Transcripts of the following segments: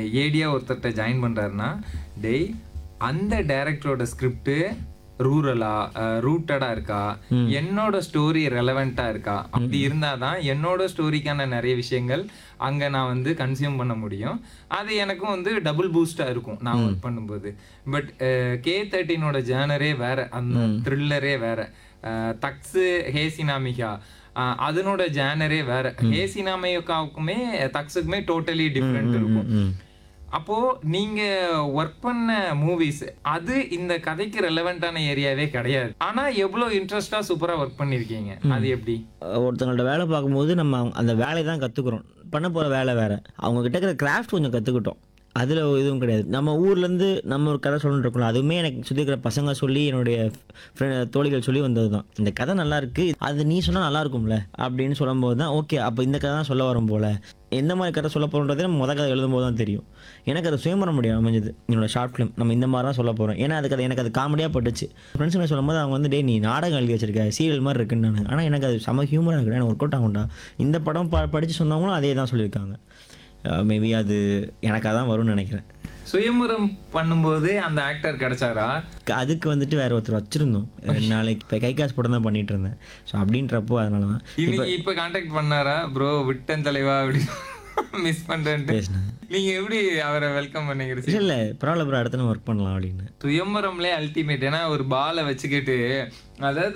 ஏடியா ஒருத்தர்கிட்ட ஜாயின் பண்றாருன்னா டேய் அந்த டைரக்டரோட ஸ்கிரிப்ட் ரூரலா ரூட்டடா இருக்கா என்னோட ஸ்டோரி ரெலவெண்டா இருக்கா அப்படி இருந்தாதான் என்னோட ஸ்டோரிக்கான நிறைய விஷயங்கள் அங்க நான் வந்து கன்சியூம் பண்ண முடியும் அது எனக்கும் வந்து டபுள் பூஸ்டா இருக்கும் நான் ஒர்க் பண்ணும்போது பட் கே தேர்ட்டினோட ஜேனரே வேற அந்த த்ரில்லரே வேற அஹ், தக்ஸு ஹேசினாமிகா அஹ், அதனோட ஜேனரே வேற ஹேசினாமிகாவுக்குமே தக்ஸுக்குமே டோட்டலி டிஃப்ரெண்ட் இருக்கும் அப்போ நீங்க ஒர்க் பண்ண மூவிஸ் அது இந்த கதைக்கு ரெலவெண்டான ஏரியாவே கிடையாது ஆனா எவ்வளவு இன்ட்ரெஸ்டா சூப்பரா ஒர்க் பண்ணிருக்கீங்க அது எப்படி ஒருத்தங்கள்ட்ட வேலை பார்க்கும்போது நம்ம அவங்க- அந்த வேலையை தான் கற்றுக்குறோம் பண்ண போகிற வேலை வேறு அவங்க கிட்ட இருக்கிற கிராஃப்ட் கொஞ்சம் கற்றுக்கிட்டோம் அதில் எதுவும் கிடையாது நம்ம ஊர்லேருந்து நம்ம ஒரு கதை சொல்லணும்னு இருக்கணும் அதுவுமே எனக்கு சுற்றி இருக்கிற பசங்க சொல்லி என்னுடைய friend- தோழிகள் சொல்லி வந்தது தான் இந்த கதை நல்லா இருக்கு அது நீ சொன்னால் நல்லா இருக்கும்ல அப்படின்னு சொல்லும்போது தான் ஓகே அப்போ இந்த கதை தான் சொல்ல வரும் போல எந்த மாதிரி கதை சொல்ல போகிறோன்றதே நம்ம முத கதை எழுதும்போது தான் தெரியும் எனக்கு அது சுயம்பரம் முடியும் அமைஞ்சது என்னோட ஷார்ட் ஃபிலிம் நம்ம இந்த மாதிரி தான் சொல்ல போகிறோம் ஏன்னா அதுக்கு அது எனக்கு அது காமெடியாக பட்டுச்சு ஃப்ரெண்ட்ஸுங்க சொல்லும்போது அவங்க வந்து டே நீ நாடகம் எழுதி வச்சிருக்க சீரியல் மாதிரி இருக்குன்னு நான் ஆனால் எனக்கு அது செம ஹியூமராக இருக்கு எனக்கு ஒர்க் அவுட் ஆகும்டா இந்த படம் ப படித்து சொன்னவங்களும் அதே தான் சொல்லியிருக்காங்க மேபி அது எனக்கு அதான் வரும்னு நினைக்கிறேன் சுயம்பரம் பண்ணும்போது அந்த ஆக்டர் கிடைச்சாரா க- அதுக்கு வந்துட்டு வேற ஒருத்தர் வச்சுருந்தோம் ரெண்டு நாளைக்கு இப்போ கை காசு போட்டு தான் பண்ணிட்டு இருந்தேன் ஸோ அப்படின்றப்போ அதனால தான் இன்னைக்கு இப்ப கான்டாக்ட் பண்ணாரா ப்ரோ விட்டன் தலைவா அப்படி மிஸ் பண்றேன்ட்டு பேசினேன் நீங்க எப்படி அவரை வெல்கம் பண்ணீங்க இல்லை இல்லை பரவாயில்ல ப்ரோ அடுத்த ஒர்க் பண்ணலாம் அப்படின்னு சுயம்பரம்லே அல்டிமேட் ஏன்னா ஒரு பாலை வச்சுக்கிட்டு அதாவது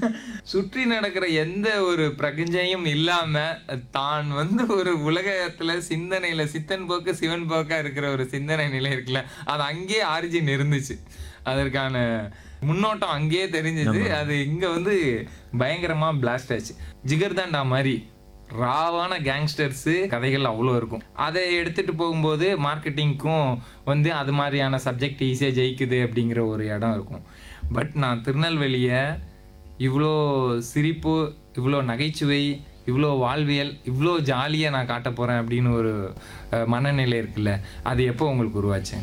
சுற்றி நடக்கிற எந்த ஒரு பிரகஞ்சையும் இல்லாம தான் வந்து ஒரு உலகத்துல சிந்தனையில சித்தன் போக்கு சிவன் போக்கா இருக்கிற ஒரு சிந்தனை நிலை இருக்குல்ல அது அங்கேயே ஆரிஜின் இருந்துச்சு அதற்கான முன்னோட்டம் அங்கேயே தெரிஞ்சது அது இங்க வந்து பயங்கரமா பிளாஸ்ட் ஆச்சு ஜிகர்தாண்டா மாதிரி ராவான கேங்ஸ்டர்ஸு கதைகள் அவ்வளோ இருக்கும் அதை எடுத்துட்டு போகும்போது மார்க்கெட்டிங்க்கும் வந்து அது மாதிரியான சப்ஜெக்ட் ஈஸியாக ஜெயிக்குது அப்படிங்கிற ஒரு இடம் இருக்கும் பட் நான் திருநெல்வேலியை இவ்வளோ சிரிப்பு இவ்வளோ நகைச்சுவை இவ்வளோ வாழ்வியல் இவ்வளோ ஜாலியாக நான் காட்ட போகிறேன் அப்படின்னு ஒரு அஹ், மனநிலை இருக்குல்ல அது எப்போ உங்களுக்கு உருவாச்சு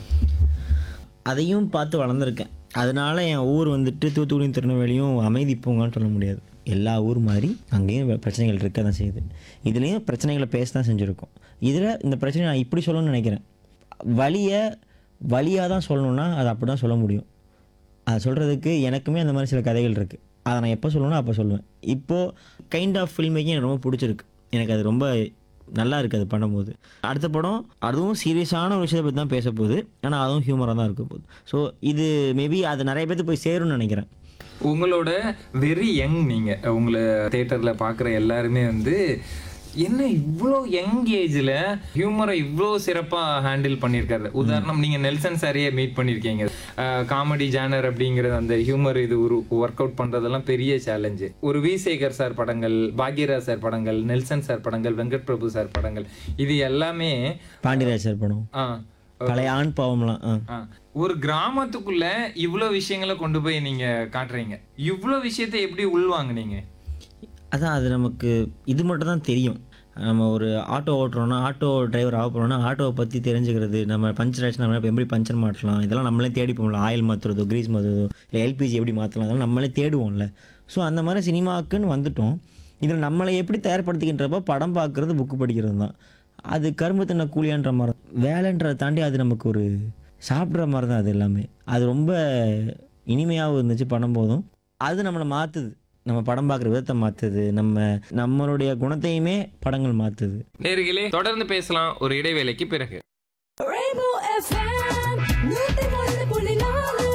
அதையும் பார்த்து வளர்ந்துருக்கேன் அதனால என் ஊர் வந்துட்டு தூத்துக்குடியும் திருநெல்வேலியும் அமைதி பூங்கான்னு சொல்ல முடியாது எல்லா ஊர் மாதிரி அங்கேயும் வெ- பிரச்சனைகள் இருக்க தான் செய்யுது இதுலேயும் பிரச்சனைகளை பேச தான் செஞ்சுருக்கோம் இதில் இந்த பிரச்சனை நான் இப்படி சொல்லணும்னு நினைக்கிறேன் வழியை வழியாக தான் சொல்லணும்னா அது அப்படி தான் சொல்ல முடியும் அதை சொல்கிறதுக்கு எனக்குமே அந்த மாதிரி சில கதைகள் இருக்குது அதை நான் எப்போ சொல்லணும்னா அப்போ சொல்லுவேன் இப்போது கைண்ட் ஆஃப் ஃபில்ம் மேக்கிங் எனக்கு ரொம்ப பிடிச்சிருக்கு எனக்கு அது ரொம்ப நல்லா இருக்குது அது பண்ணும்போது அடுத்த படம் அதுவும் சீரியஸான ஒரு விஷயத்தை பற்றி தான் பேச போகுது ஆனால் அதுவும் ஹியூமராக தான் இருக்க போகுது ஸோ இது மேபி அது நிறைய பேர்த்து போய் சேரும்னு நினைக்கிறேன் உங்களோட வெரி யங் நீங்க உங்களை தேட்டர்ல பார்க்குற எல்லாருமே வந்து என்ன இவ்வளோ யங் ஏஜ்ல ஹியூமரை இவ்வளோ சிறப்பா ஹேண்டில் பண்ணியிருக்காரு உதாரணம் நீங்க நெல்சன் சாரியே மீட் பண்ணியிருக்கீங்க காமெடி ஜானர் அப்படிங்கிறது அந்த ஹியூமர் இது ஒரு ஒர்க் அவுட் பண்றதெல்லாம் பெரிய சேலஞ்சு ஒரு வி சேகர் சார் படங்கள் பாக்யராஜ் சார் படங்கள் நெல்சன் சார் படங்கள் வெங்கட் பிரபு சார் படங்கள் இது எல்லாமே பாண்டியராஜ் சார் படம் ஆ, பழைய ஆண் பாவம்லாம் ஆ ஆ. ஒரு கிராமத்துக்குள்ள இவ்வளோ விஷயங்களை கொண்டு போய் நீங்க காட்டுறீங்க இவ்வளோ விஷயத்தை எப்படி உள்வாங்குனீங்க அதான் அது நமக்கு இது மட்டும் தான் தெரியும் நம்ம ஒரு ஆட்டோ ஓட்டுறோம்னா ஆட்டோ டிரைவர் ஆக போகிறோம்னா ஆட்டோவை பற்றி தெரிஞ்சுக்கிறது நம்ம பஞ்சர் ஆச்சு நம்ம எப்படி பஞ்சர் மாட்டலாம் இதெல்லாம் நம்மளே தேடி போகல ஆயில் மாற்றுறதோ கிரீஸ் மாற்றுறதோ இல்லை எல்பிஜி எப்படி மாற்றலாம் அதெல்லாம் நம்மளே தேடுவோம்ல ஸோ அந்த மாதிரி சினிமாக்குன்னு வந்துட்டோம் இதில் நம்மளை எப்படி தயார்படுத்திக்கின்றப்போ படம் பார்க்குறது புக்கு படிக்கிறது தான் அது கரும்பு தின்ன கூலியான்ற மாதிரி தான். வேலைன்றதை தாண்டி அது நமக்கு ஒரு சாப்பிட்ற மாதிரி தான் அது எல்லாமே அது ரொம்ப இனிமையாகவும் இருந்துச்சு பண்ணும்போதும் அது நம்மளை மாற்றுது நம்ம படம் பார்க்குற விதத்தை மாற்றுது நம்ம நம்மளுடைய குணத்தையுமே படங்கள் மாற்றுது நேர்களே தொடர்ந்து பேசலாம் ஒரு இடைவேளைக்கு பிறகு Rainbow FM, நூத்தி ஒன்று புள்ளி நாலு.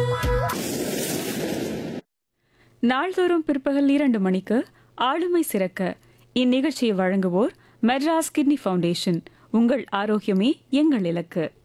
நாள்தோறும் பிற்பகல் இரண்டு மணிக்கு ஆளுமை சிறக்க இந்நிகழ்ச்சியை வழங்குவோர் மெட்ராஸ் கிட்னி ஃபவுண்டேஷன் உங்கள் ஆரோக்கியமே எங்கள் இலக்கு